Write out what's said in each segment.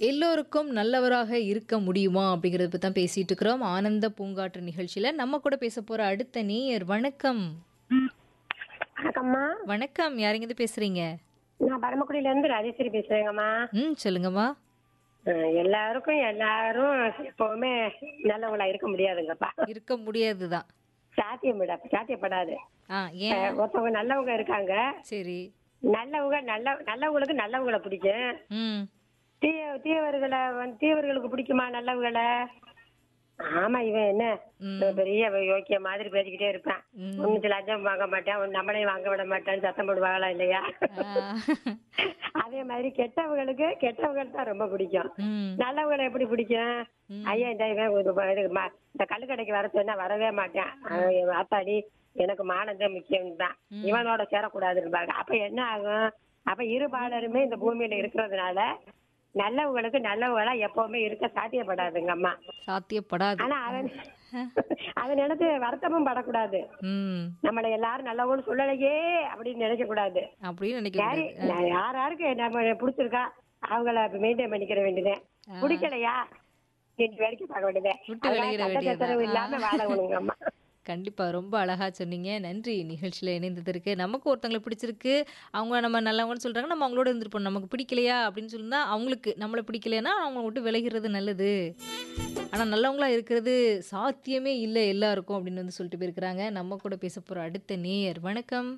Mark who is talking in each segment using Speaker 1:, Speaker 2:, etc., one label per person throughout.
Speaker 1: எல்லோருக்கும் நல்லவராக இருக்க முடியுமா அப்படிங்கறத பத்தி தான் பேசிட்டு இருக்கிறோம் ஆனந்த பூங்காற்று நிகழ்ச்சியில நம்ம கூட பேச போற அடுத்த நேயர் வணக்கம்
Speaker 2: வணக்கம்மா
Speaker 1: வணக்கம் யாருங்க பேசுறீங்க
Speaker 2: நான் பரமக்குடியில இருந்து ராஜேஸ்வரி பேசுறேங்கம்மா
Speaker 1: ம் சொல்லுங்கம்மா
Speaker 2: அஹ் எல்லாருக்கும் எல்லாரும் எப்பவுமே நல்லவங்களா இருக்க முடியாதுங்கப்பா
Speaker 1: இருக்க முடியாதுதான்
Speaker 2: சாத்தியம் விட சாத்தியப்படாது
Speaker 1: ஆ ஏன்
Speaker 2: அஹ் ஒருத்தவங்க நல்லவங்க இருக்காங்க
Speaker 1: சரி
Speaker 2: நல்லவங்க நல்ல நல்லவங்களுக்கு நல்லவங்களை பிடிக்கும்
Speaker 1: ம்
Speaker 2: தீய தீயவர்களை வந்து தீயவர்களுக்கு பிடிக்குமா நல்லவங்களை ஆமா இவன் என்ன
Speaker 1: ம்.
Speaker 2: இவன் பெரிய யோக்கிய மாதிரி பேசிக்கிட்டே இருப்பான்
Speaker 1: ம்.
Speaker 2: ஒண்ணுத்துல லஞ்சம் வாங்க மாட்டேன் ஒண்ணு நம்மளையும் வாங்க விட மாட்டேன்னு சத்தம் போடுவாங்களா இல்லையா
Speaker 1: ஆ.
Speaker 2: அதே மாதிரி கெட்டவங்களுக்கு கெட்டவங்களுக்கு தான் ரொம்ப பிடிக்கும்
Speaker 1: ம்
Speaker 2: நல்லவங்களை எப்படி பிடிக்கும்
Speaker 1: ம்.
Speaker 2: ஐயா இந்த இவன் ஒரு ப- இது ம- இந்த கல்லு கடைக்கு வர சொன்னா வரவே மாட்டேன் அவன் இவன் ஆத்தாடி எனக்கு மானந்தே முக்கியம் தான் இவனோட சேரக்கூடாதுன்னு அப்ப என்ன ஆகும் அப்ப இரு பாலருமே இந்த பூமியில இருக்கிறதுனால நல்லவங்களுக்கு நல்லவங்களா எப்பவுமே இருக்க சாத்தியப்படாதுங்க அம்மா
Speaker 1: சாத்தியப்படாது
Speaker 2: ஆனா அவன் அவன் நினைச்சு வருத்தமும் படக்கூடாது
Speaker 1: ம்
Speaker 2: நம்மள எல்லாரும் நல்லவங்கன்னு சொல்லலையே அப்படின்னு நினைக்க கூடாது
Speaker 1: அப்படின்னு நினைக்க
Speaker 2: யாரு
Speaker 1: கூடாது.
Speaker 2: நான் யார் யாருக்கு நம்ம பிடிச்சிருக்கா அவங்கள மெயின்டைன் பண்ணிக்கிற வேண்டியது பிடிக்கலையா ரெண்டு வரைக்கும் பார்க்க வேண்டியது
Speaker 1: விட்டு விலகிட வேண்டியதுதான்.
Speaker 2: இல்லாம வாழணுங்க அம்மா
Speaker 1: கண்டிப்பா ரொம்ப அழகா சொன்னீங்க நன்றி நிகழ்ச்சியில இணைந்ததற்கு நமக்கு ஒருத்தங்களை பிடிச்சிருக்கு அவங்க நம்ம நல்லவங்கன்னு சொல்றாங்க நம்ம அவங்களோட இருந்துருப்போம் நமக்கு பிடிக்கலையா அப்படின்னு சொன்னா அவங்களுக்கு நம்மளை பிடிக்கலைன்னா அவங்க விட்டு விலகிறது நல்லது ஆனா நல்லவங்களா இருக்கிறது சாத்தியமே இல்லை எல்லாருக்கும் அப்படின்னு வந்து சொல்லிட்டு போயிருக்கிறாங்க நம்ம கூட பேச போற அடுத்த நேயர் வணக்கம்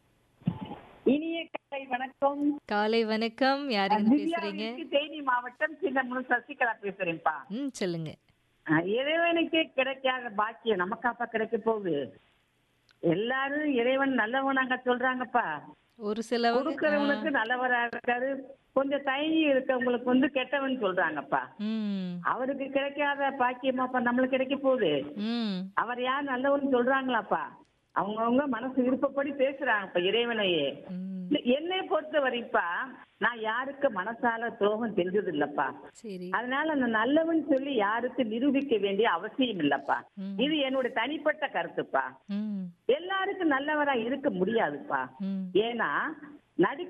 Speaker 3: இனிய காலை வணக்கம்
Speaker 1: காலை வணக்கம் யாருங்க பேசுறீங்க
Speaker 3: திவ்யாவிற்கு தேனி மாவட்டம் சின்னமுனு சசிகலா பேசுறேன்ப்பா
Speaker 1: ம் சொல்லுங்க
Speaker 3: அஹ் இறைவனுக்கே கிடைக்காத பாக்கியம் நமக்காப்பா கிடைக்க போகுது எல்லாரும் இறைவன் நல்லவனாங்க சொல்றாங்கப்பா
Speaker 1: ஒரு சிலவங்க
Speaker 3: கொடுக்கறவனுக்கு நல்லவரா இருக்காரு கொஞ்சம் தயங்கி இருக்கவங்களுக்கு வந்து கெட்டவன் சொல்றாங்கப்பா
Speaker 1: ம்
Speaker 3: அவருக்கு கிடைக்காத பாக்கியமாப்பா நம்மளுக்கு கிடைக்க போகுது
Speaker 1: ம்
Speaker 3: அவர் யார் நல்லவன் சொல்றாங்களாப்பா அவங்கவுங்க மனசு விருப்பப்படி பேசுறாங்கப்பா இறைவனையே
Speaker 1: ம்
Speaker 3: என்னை பொறுத்த வரைப்பா நான் யாருக்கு மனசால துரோகம் செஞ்சது இல்லப்பா
Speaker 1: சரி
Speaker 3: அதனால நான் நல்லவன் சொல்லி யாருக்கு நிரூபிக்க வேண்டிய அவசியம் இல்லப்பா
Speaker 1: ம்.
Speaker 3: இது என்னோட தனிப்பட்ட கருத்துப்பா
Speaker 1: ம்
Speaker 3: எல்லாருக்கும் நல்லவரா இருக்க முடியாதுப்பா
Speaker 1: ம்
Speaker 3: ஏன்னா நடிக்க